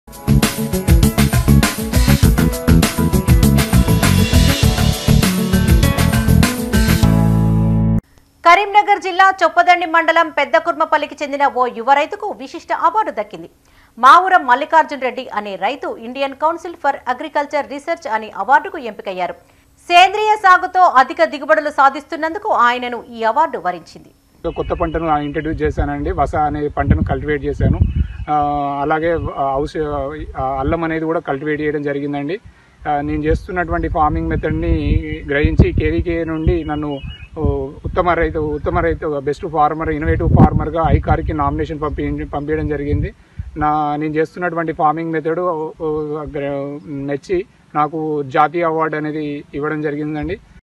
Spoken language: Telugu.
కరీంనగర్ జిల్లా చొప్పదండి మండలం పెద్ద కుర్మపల్లికి చెందిన ఓ యువ రైతుకు విశిష్ట అవార్డు దక్కింది మావురం మల్లికార్జున్ రెడ్డి అనే రైతు Indian council for agriculture research అనే అవార్డుకు ఎంపికయ్యారు సేంద్రియ సాగుతో అధిక దిగుబడులు సాధిస్తున్నందుకు ఆయనను ఈ అవార్డు వరించింది ఒక కొత్త పంటను ఇంట్రడ్యూస్ చేశానండి వస అనే పంటను కల్టివేట్ చేశాను ఆ, అలాగే హౌస్ ఆ, అల్లం అనేది కూడా కల్టివేట్ చేయడం జరిగిందండి ఆ, నేను చేస్తున్నటువంటి ఫార్మింగ్ మెథడ్ని గ్రహించి కేవీకే నుండి నన్ను ఓ, ఉత్తమ రైతు ఉత్తమ రైతు బెస్ట్ ఫార్మర్ ఇన్నోవేటివ్ ఫార్మర్గా ఐకార్కి నామినేషన్ పంపి పంపించడం జరిగింది నా నేను చేస్తున్నటువంటి ఫార్మింగ్ మెథడ్ మెచ్చి నాకు జాతీయ అవార్డు అనేది ఇవ్వడం జరిగిందండి